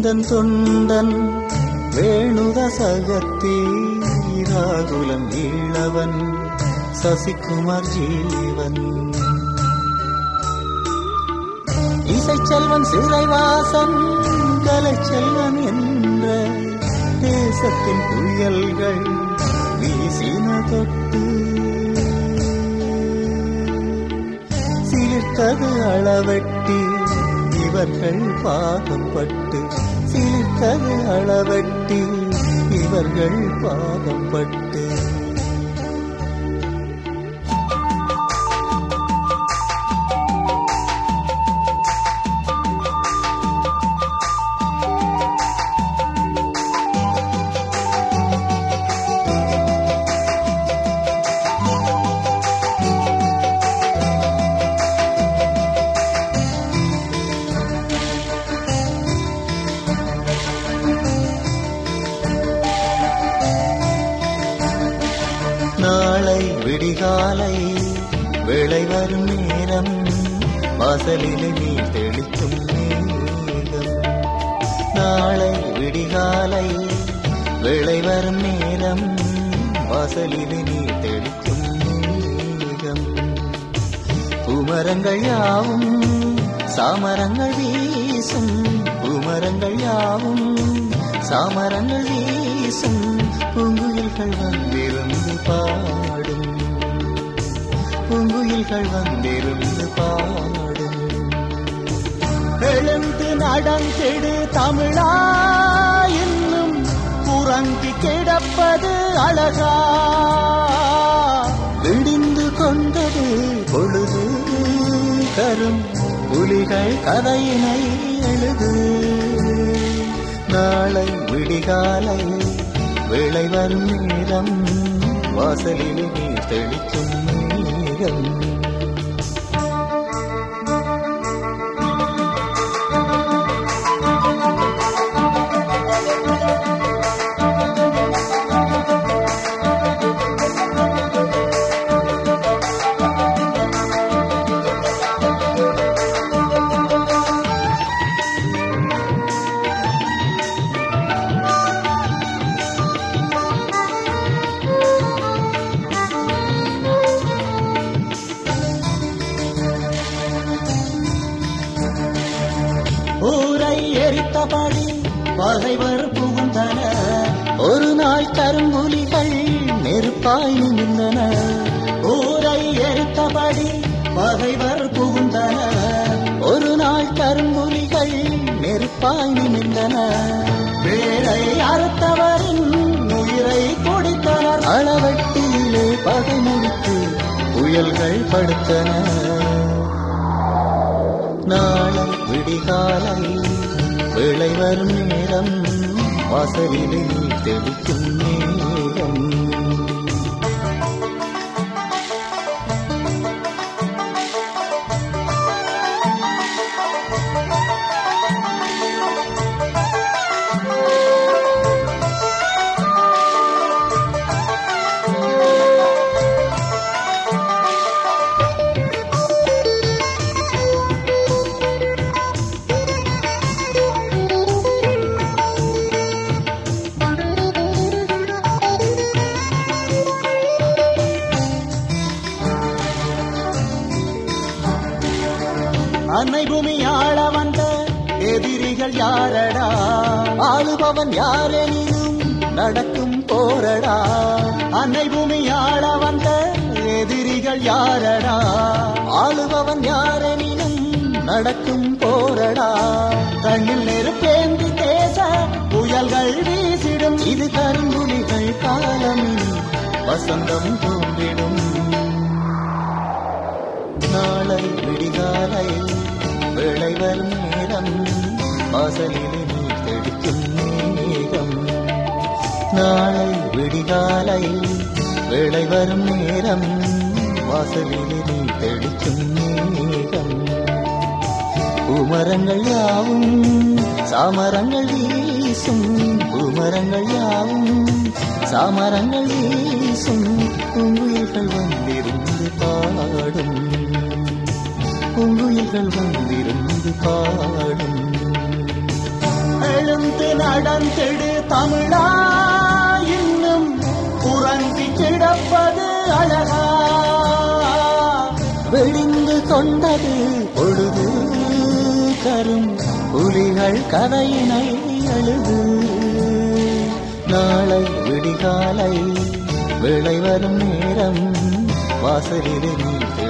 எந்தன் தொண்டன் வேணுதசகத்தே ராகுலம் ஈழவன் சசிகுமார் ஜீவன் இசைச்செல்வன் சிறைவாசன் கலைச்செல்வன் என்ற தேசத்தின் புயல்கள் வீசின தொட்டு சிலிர்த்தது அளவெட்டி இவர்கள் பாகப்பட்டு சிலிர்த்தது அளவெட்டி இவர்கள் பாகப்பட்டு நாளை விடிகாலை வேளை வரும் நேரம் வாசலிலே நீர் தெளிக்கும் மேகம் நாளை விடிகாலை வேளை வரும் நேரம் வாசலிலே நீர் தெளிக்கும் மேகம் பூமரங்கள் யாவும் சாமரங்கள் வீசும் பூமரங்கள் யாவும் சாமரங்கள் வீசும் பூங்குயில்கள் வந்திருந்து பாடும் பூங்குயில்கள் வந்திருந்து பாடும் எழுந்து நடந்திடு தமிழா இன்னும் புறங்கி கிடப்பது அழகா விடிந்து கொண்டது பொழுது கரும் புலிகள் கதையினை எழுது நாளை விடிகாலை வேளை வரும் நேரம் வாசலிலே நீர் தெளிக்கும் நேரம் ஊரை எரித்தபடி பகைவர் புகுந்தனர் ஒரு நாள் கரும்புலிகள் நெருப்பாய் நின்றன ஊரை எரித்தபடி பகைவர் புகுந்தனர் ஒரு நாள் கரும்புலிகள் நெருப்பாய் நின்றன வேலை அறுத்தவரின் உயிரை குடித்தனர் அளவட்டியிலே பகை முடித்து புயல்கள் படுத்தன நாளை விடிகாலை வேளை வரும் நேரம் வாசலிலே நீர் தெளிக்கும் நேரம் அன்னை பூமி ஆள வந்த எதிரிகள் யாரடா ஆளுபவன் யாரெனினும் நடக்கும் போரடா அன்னை பூமி ஆள வந்த எதிரிகள் யாரடா ஆளுபவன் யாரெனினும் நடக்கும் போரடா கண்ணில் நெருப்பேந்தி தேச புயல்கள் வீசிடும் இது கரும்புலிகள் காலமினி வசந்தம் தோன்றிடும் நாளை விடிகாலை வேளை வரும் நேரம் வாசலிலே நீர் தெளிக்கும் மேகம் நாளை விடிகாலை வேளை வரும் நேரம் வாசலிலே நீர் தெளிக்கும் மேகம் பூமரங்கள் யாவும் சாமரங்கள் வீசும் பூமரங்கள் யாவும் சாமரங்கள் வீசும் பூங்குயில்கள் வந்திருந்து பாடும் பூங்குயில்கள் வந்திருந்து பாடும் எழுந்து நடந்திடு தமிழா இன்னும் உறங்கி கிடப்பது அழகா வெடிந்து கொண்டது பொழுது கரும் புலிகள் கதையினை எழுது நாளை விடிகாலை விளை வரும் நேரம் வாசலில் நீ